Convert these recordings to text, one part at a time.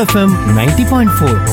FM ninety point four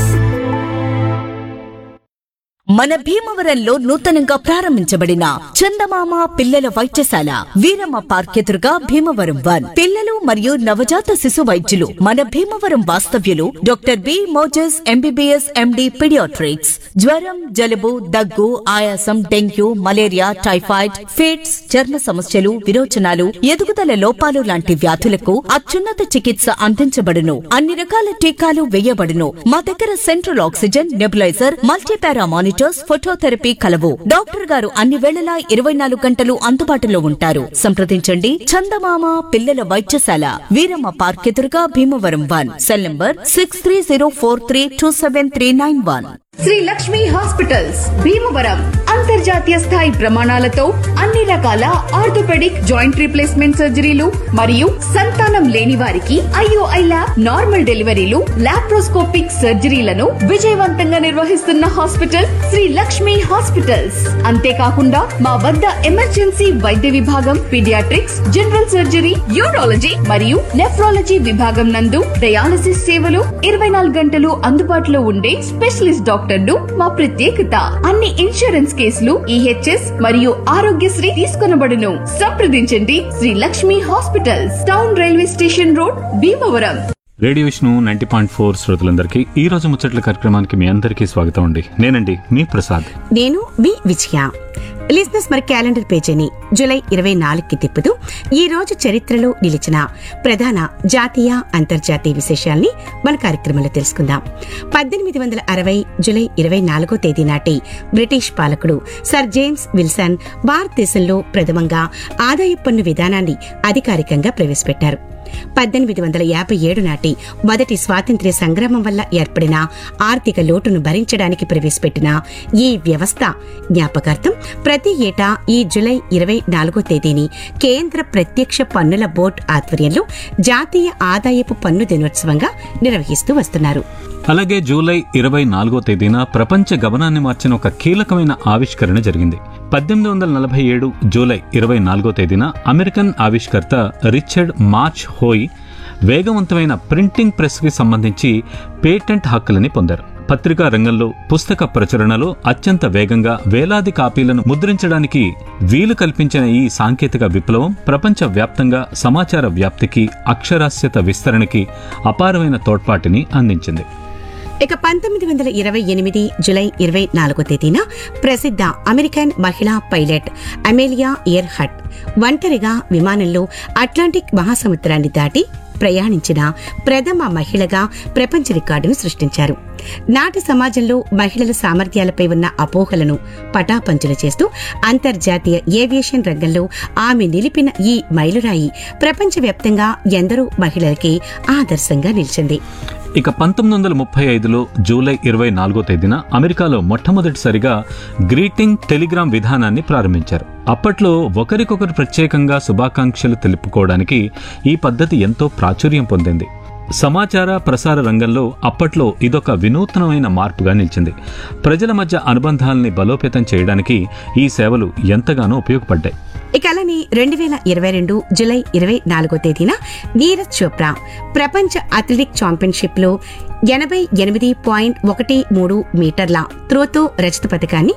మన భీమవరంలో నూతనంగా ప్రారంభించబడిన చందమామ పిల్లల వైద్యశాల వీరమ్మ పార్క్ ఎదురుగా భీమవరం వన్ పిల్లలు మరియు నవజాత శిశు వైద్యులు మన భీమవరం వాస్తవ్యులు doctor B Moses MBBS MD paediatrics జ్వరం జలుబు దగ్గు ఆయాసం డెంగ్యూ మలేరియా టైఫాయిడ్ ఫిట్స్ చర్మ సమస్యలు విరోచనాలు ఎదుగుదల లోపాలు లాంటి వ్యాధులకు అత్యున్నత చికిత్స అందించబడును అన్ని రకాల టీకాలు వేయబడును మా దగ్గర central oxygen nebuliser multipara monitors phototherapy కలవు డాక్టర్ గారు అన్ని వేళలా ఇరవై నాలుగు గంటలు అందుబాటులో ఉంటారు సంప్రదించండి చందమామ పిల్లల వైద్యశాల వీరమ్మ పార్క్ ఎదురుగా Bhimavaram one cell number six three zero four three two seven three nine one Shri Lakshmi hospitals Bhimavaram అంతర్జాతీయ స్థాయి ప్రమాణాలతో అన్ని రకాల ఆర్థోపెడిక్ జాయింట్ రీప్లేస్మెంట్ సర్జరీలు మరియు సంతానం లేని వారికి IOI lab normal deliveries laparoscopic సర్జరీలను విజయవంతంగా నిర్వహిస్తున్న హాస్పిటల్ శ్రీ లక్ష్మి హాస్పిటల్స్ అంతేకాకుండా మా వద్ద ఎమర్జెన్సీ వైద్య విభాగం పీడియాట్రిక్స్ జనరల్ సర్జరీ యూరాలజీ మరియు నెఫ్రాలజీ విభాగం నందు డయాలసిస్ సేవలు ఇరవై నాలుగు గంటలు అందుబాటులో ఉండే స్పెషలిస్ట్ డాక్టర్లు మా ప్రత్యేకత అన్ని ఇన్సూరెన్స్ కేసులు ఈహెచ్ఎస్ మరియు ఆరోగ్యశ్రీ తీసుకొనబడును సంప్రదించండి Shri Lakshmi hospitals town railway station road Bhimavaram radio Vishnu ninety point four శ్రోతలందరికీ ఈ రోజు ముచ్చట్ల కార్యక్రమానికి మీ అందరికీ స్వాగతం అండి నేనండి మీ ప్రసాద్ నేను వి విజయ లిజినెస్ మరి క్యాలెండర్ పేజీని జూలై ఇరవై నాలుగుకి తిప్పుతూ ఈ రోజు చరిత్రలో నిలిచిన ప్రధాన జాతీయ అంతర్జాతీయ విశేషాల్ని మన కార్యక్రమంలో తెలుసుకుందాం పద్దెనిమిది వందల అరవై జూలై ఇరవై నాలుగో తేదీ నాటి బ్రిటిష్ పాలకుడు సర్ జేమ్స్ విల్సన్ భారతదేశంలో ప్రథమంగా ఆదాయ పన్ను విధానాన్ని అధికారికంగా ప్రవేశపెట్టారు పద్దెనిమిది వందల యాభై ఏడు నాటి మొదటి స్వాతంత్ర్య సంగ్రామం వల్ల ఏర్పడిన ఆర్థిక లోటును భరించడానికి ప్రవేశపెట్టిన ఈ వ్యవస్థ జ్ఞాపకార్థం ప్రతి ఏటా ఈ జులై ఇరవై నాలుగో తేదీని కేంద్ర ప్రత్యక్ష పన్నుల బోర్డు ఆధ్వర్యంలో జాతీయ ఆదాయపు పన్ను దినోత్సవంగా నిర్వహిస్తూ వస్తున్నారు అలాగే జూలై ఇరవై నాలుగో తేదీన ప్రపంచ గమనాన్ని మార్చిన ఒక కీలకమైన ఆవిష్కరణ జరిగింది పద్దెనిమిది వందల నలభై ఏడు జూలై ఇరవై నాలుగో తేదీన అమెరికన్ ఆవిష్కర్త రిచర్డ్ మార్చ్ హోయ్ వేగవంతమైన ప్రింటింగ్ ప్రెస్కి సంబంధించి పేటెంట్ హక్కులని పొందారు పత్రికా రంగంలో పుస్తక ప్రచురణలో అత్యంత వేగంగా వేలాది కాపీలను ముద్రించడానికి వీలు కల్పించిన ఈ సాంకేతిక విప్లవం ప్రపంచ వ్యాప్తంగా సమాచార వ్యాప్తికి అక్షరాస్యత విస్తరణకి అపారమైన తోడ్పాటిని అందించింది ఇక పంతొమ్మిది వందల ఇరవై ఎనిమిది జులై ఇరవై నాలుగో తేదీన ప్రసిద్ధ అమెరికన్ మహిళా పైలట్ అమేలియా ఇయర్ హట్ ఒంటరిగా విమానంలో అట్లాంటిక్ మహాసముద్రాన్ని దాటి ప్రయాణించిన ప్రథమ మహిళగా ప్రపంచ రికార్డును సృష్టించారు నాటి సమాజంలో మహిళల సామర్థ్యాలపై ఉన్న అపోహలను పటాపంచలు చేస్తూ అంతర్జాతీయ ఏవియేషన్ రంగంలో ఆమె నిలిపిన ఈ మైలురాయి ప్రపంచవ్యాప్తంగా ఎందరో మహిళలకి ఆదర్శంగా నిలిచింది ఇక పంతొమ్మిది వందల ముప్పై ఐదులో జూలై ఇరవై నాలుగో తేదీన అమెరికాలో మొట్టమొదటిసారిగా గ్రీటింగ్ టెలిగ్రామ్ విధానాన్ని ప్రారంభించారు అప్పట్లో ఒకరికొకరు ప్రత్యేకంగా శుభాకాంక్షలు తెలుపుకోవడానికి ఈ పద్ధతి ఎంతో ప్రాచుర్యం పొందింది సమాచార ప్రసార రంగంలో అప్పట్లో ఇదొక వినూత్నమైన మార్పుగా నిలిచింది ప్రజల మధ్య అనుబంధాలని బలోపేతం చేయడానికి ఈ సేవలు ఎంతగానో ఉపయోగపడ్డాయి ఇక అలానే రెండు వేల ఇరవై రెండు జులై ఇరవై నాలుగో తేదీన నీరజ్ చోప్రా ప్రపంచ అథ్లెటిక్ ఛాంపియన్షిప్ లో ఎనభై ఎనిమిది పాయింట్ ఒకటి మూడు మీటర్ల త్రోతో రజత పథకాన్ని